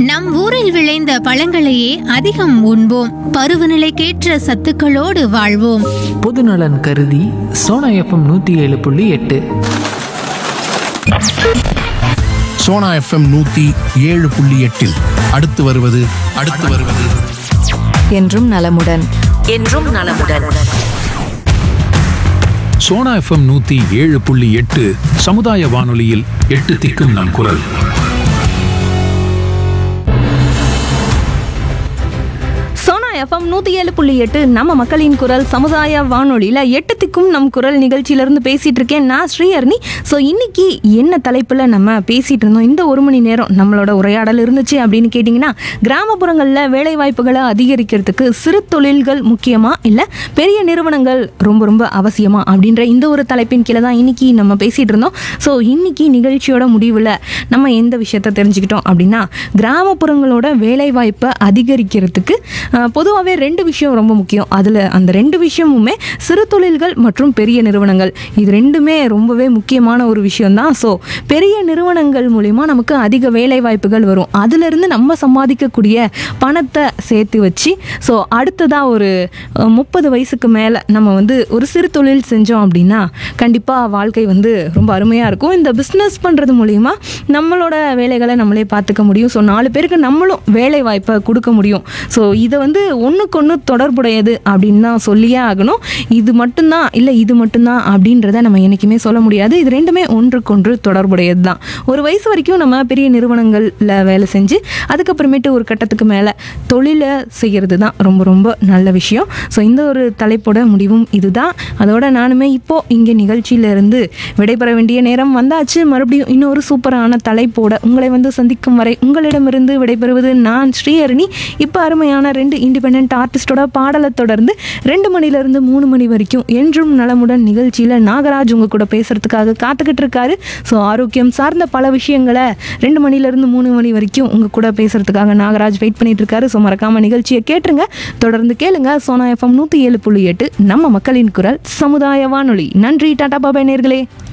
நம் ஊரில் விளைந்த பழங்களையே அதிகம் உண்போம் பருவநிலைக்கேற்ற சத்துக்களோடு வாழ்வோம் பொதுநலன் கருதி சோனா எஃப்எம் நூற்றி ஏழு புள்ளி எட்டு சோனா எஃப்எம் நூத்தி ஏழு புள்ளி எட்டில் அடுத்து வருவது அடுத்து வருவது என்றும் நலமுடன் என்றும் நலமுடன் சோனா எஃப்எம் நூத்தி ஏழு புள்ளி எட்டு சமுதாய வானொலியில் எட்டு திக்கும் நம் குரல் சோனா எஃப்எம் நூற்றி ஏழு புள்ளி எட்டு நம்ம மக்களின் குரல் சமுதாய வானொலியில் எட்டு திக்கும் நம் குரல் நிகழ்ச்சியிலேருந்து பேசிகிட்டு இருக்கேன் நான் ஸ்ரீஹர்னி ஸோ இன்னைக்கு என்ன தலைப்பில் நம்ம பேசிகிட்டு இருந்தோம் இந்த ஒரு மணி நேரம் நம்மளோட உரையாடல் இருந்துச்சு அப்படின்னு கேட்டிங்கன்னா கிராமப்புறங்களில் வேலை வாய்ப்புகளை அதிகரிக்கிறதுக்கு சிறு தொழில்கள் முக்கியமா இல்லை பெரிய நிறுவனங்கள் ரொம்ப ரொம்ப அவசியமா அப்படின்ற இந்த ஒரு தலைப்பின் கீழே தான் இன்னைக்கு நம்ம பேசிகிட்டு இருந்தோம் ஸோ இன்னைக்கு நிகழ்ச்சியோட முடிவில் நம்ம எந்த விஷயத்தை தெரிஞ்சுக்கிட்டோம் அப்படின்னா கிராமப்புறங்களோட வேலை வாய்ப்பை அதிகரிக்கிறதுக்கு பொதுவாகவே ரெண்டு விஷயம் ரொம்ப முக்கியம் அதில் அந்த ரெண்டு விஷயமுமே சிறு தொழில்கள் மற்றும் பெரிய நிறுவனங்கள் இது ரெண்டுமே ரொம்பவே முக்கியமான ஒரு விஷயம்தான் ஸோ பெரிய நிறுவனங்கள் மூலிமா நமக்கு அதிக வேலை வாய்ப்புகள் வரும் அதிலிருந்து நம்ம சம்பாதிக்கக்கூடிய பணத்தை சேர்த்து வச்சு ஸோ அடுத்ததாக ஒரு அஹ், முப்பது வயசுக்கு மேலே நம்ம வந்து ஒரு சிறு தொழில் செஞ்சோம் அப்படின்னா கண்டிப்பாக வாழ்க்கை வந்து ரொம்ப அருமையாக இருக்கும் இந்த பிஸ்னஸ் பண்ணுறது மூலிமா நம்மளோட வேலைகளை நம்மளே பார்த்துக்க முடியும் ஸோ நாலு பேருக்கு நம்மளும் வேலை வாய்ப்பை கொடுக்க முடியும் ஸோ இதை வந்து ஒன்றுக்கு ஒன்று தொடர்புடையது அப்படின்னு தான் சொல்லியே ஆகணும் இது மட்டும்தான் இல்லை இது மட்டும்தான் அப்படின்றத நம்ம என்றைக்குமே சொல்ல முடியாது இது ரெண்டுமே ஒன்றுக்கொன்று தொடர்புடையது தான் ஒரு வயசு வரைக்கும் நம்ம பெரிய நிறுவனங்களில் வேலை செஞ்சு அதுக்கப்புறமேட்டு ஒரு கட்டத்துக்கு மேலே தொழிலை செய்கிறது தான் ரொம்ப ரொம்ப நல்ல விஷயம் ஸோ இந்த ஒரு தலைப்போட முடிவும் இதுதான் அதோட நானுமே இப்போது இங்கே நிகழ்ச்சியிலிருந்து விடைபெற வேண்டிய நேரம் வந்தாச்சு மறுபடியும் இன்னொரு சூப்பரான தலைப்போட உங்களை வந்து சந்திக்கும் வரை உங்களிடமிருந்து விடைபெறுவது நான் ஸ்ரீஹரணி இப்போ அருமையான ரெண்டு இண்டிபெண்ட் ஆர்டிஸ்டோட பாடலை தொடர்ந்து ரெண்டு மணிலேருந்து மூணு மணி வரைக்கும் என்றும் நலமுடன் நிகழ்ச்சியில் நாகராஜ் உங்கள் கூட பேசுறதுக்காக காத்துக்கிட்டு இருக்காரு ஸோ ஆரோக்கியம் சார்ந்த பல விஷயங்களை ரெண்டு மணிலேருந்து மூணு மணி வரைக்கும் உங்கள் கூட பேசுறதுக்காக நாகராஜ் வெயிட் பண்ணிட்டு இருக்காரு ஸோ மறக்காம நிகழ்ச்சியை கேட்டுருங்க தொடர்ந்து கேளுங்க சோனா எஃப்எம் நூற்றி ஏழு புள்ளி எட்டு நம்ம மக்களின் குரல் சமுதாய வானொலி நன்றி டாடா பாபா நேர்களே